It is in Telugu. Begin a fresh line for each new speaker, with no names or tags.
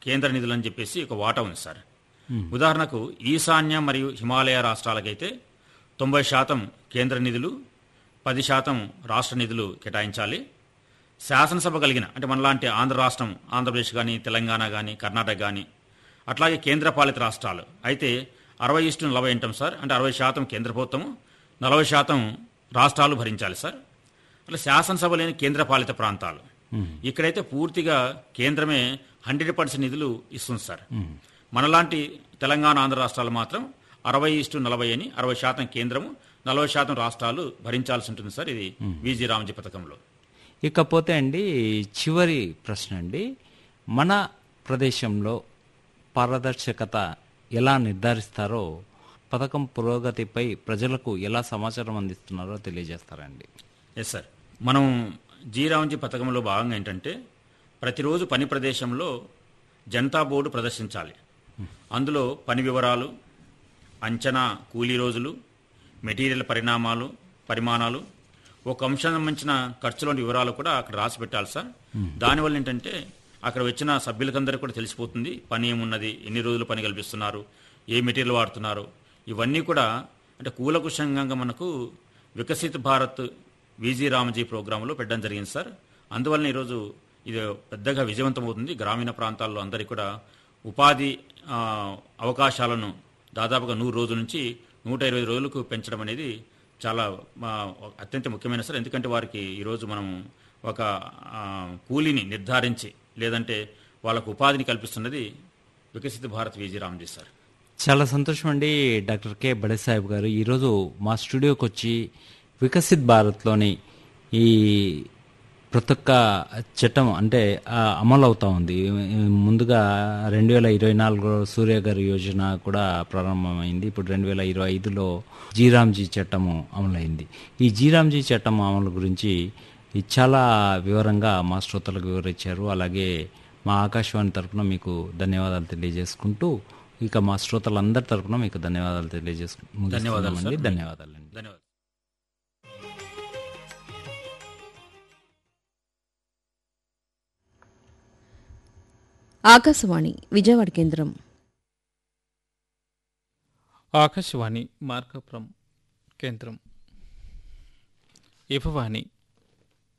కేంద్ర నిధులు అని చెప్పేసి ఒక వాటా ఉంది సార్ ఉదాహరణకు ఈశాన్య మరియు హిమాలయ రాష్ట్రాలకైతే తొంభై శాతం కేంద్ర నిధులు పది శాతం రాష్ట్ర నిధులు కేటాయించాలి శాసనసభ కలిగిన అంటే మనలాంటి ఆంధ్ర రాష్ట్రం ఆంధ్రప్రదేశ్ కానీ తెలంగాణ కానీ కర్ణాటక కానీ అట్లాగే కేంద్రపాలిత రాష్ట్రాలు అయితే అరవై ఇష్టు నలభై అంటాం సార్ అంటే అరవై శాతం కేంద్ర ప్రభుత్వము నలభై శాతం రాష్ట్రాలు భరించాలి సార్ అట్లా శాసనసభ లేని కేంద్రపాలిత ప్రాంతాలు ఇక్కడైతే పూర్తిగా కేంద్రమే హండ్రెడ్ పర్సెంట్ నిధులు ఇస్తుంది సార్ మనలాంటి తెలంగాణ ఆంధ్ర రాష్ట్రాలు మాత్రం అరవై ఇష్టు నలభై అని అరవై శాతం కేంద్రము నలభై శాతం రాష్ట్రాలు భరించాల్సి ఉంటుంది సార్ ఇది విజీ రామజీ పథకంలో
ఇకపోతే అండి చివరి ప్రశ్న అండి మన ప్రదేశంలో పారదర్శకత ఎలా నిర్ధారిస్తారో పథకం పురోగతిపై ప్రజలకు ఎలా సమాచారం అందిస్తున్నారో తెలియజేస్తారండి
ఎస్ సార్ మనం జీరావంజీ పథకంలో భాగంగా ఏంటంటే ప్రతిరోజు పని ప్రదేశంలో జనతా బోర్డు ప్రదర్శించాలి అందులో పని వివరాలు అంచనా కూలీ రోజులు మెటీరియల్ పరిణామాలు పరిమాణాలు ఒక అంశం సంబంధించిన ఖర్చులోని వివరాలు కూడా అక్కడ రాసి పెట్టాలి సార్ దానివల్ల ఏంటంటే అక్కడ వచ్చిన సభ్యులకందరికీ కూడా తెలిసిపోతుంది పని ఏమున్నది ఎన్ని రోజులు పని కల్పిస్తున్నారు ఏ మెటీరియల్ వాడుతున్నారు ఇవన్నీ కూడా అంటే కూలకుశంగా మనకు వికసిత్ భారత్ విజీ రామజీ ప్రోగ్రాంలో పెట్టడం జరిగింది సార్ అందువలన ఈరోజు ఇది పెద్దగా విజయవంతమవుతుంది గ్రామీణ ప్రాంతాల్లో అందరికీ కూడా ఉపాధి ఆ, అవకాశాలను దాదాపుగా నూరు రోజుల నుంచి నూట ఇరవై రోజులకు పెంచడం అనేది చాలా ఆ, అత్యంత ముఖ్యమైన సార్ ఎందుకంటే వారికి ఈరోజు మనం ఒక ఆ, కూలీని నిర్ధారించి లేదంటే వాళ్ళకు ఉపాధిని కల్పిస్తున్నది వికసిత భారత్ విజీ రామజీ సార్
చాలా సంతోషం అండి డాక్టర్ కె బడే సాహెబ్ గారు ఈరోజు మా స్టూడియోకి వచ్చి వికసిత్ భారత్లోని ఈ ప్రతి ఒక్క చట్టం అంటే ఆ, అమలు అవుతా ఉంది ముందుగా రెండు వేల ఇరవై నాలుగులో సూర్య గారి యోజన కూడా ప్రారంభమైంది ఇప్పుడు రెండు వేల ఇరవై ఐదులో జీరామ్జీ చట్టము అమలైంది ఈ జీరామ్జీ చట్టం అమలు గురించి ఇది చాలా వివరంగా మా శ్రోతలకు వివరించారు అలాగే మా ఆకాశవాణి తరపున మీకు ధన్యవాదాలు తెలియజేసుకుంటూ ఇక మా శ్రోతలందరి తరపున మీకు ధన్యవాదాలు తెలియజేసుకుంటూ
ధన్యవాదాలు సార్.
ధన్యవాదాలండి
ధన్యవాదాలు
ఆకాశవాణి విజయవాడ కేంద్రం
ఆకాశవాణి మార్కాపురం కేంద్రం ఇఫవాణి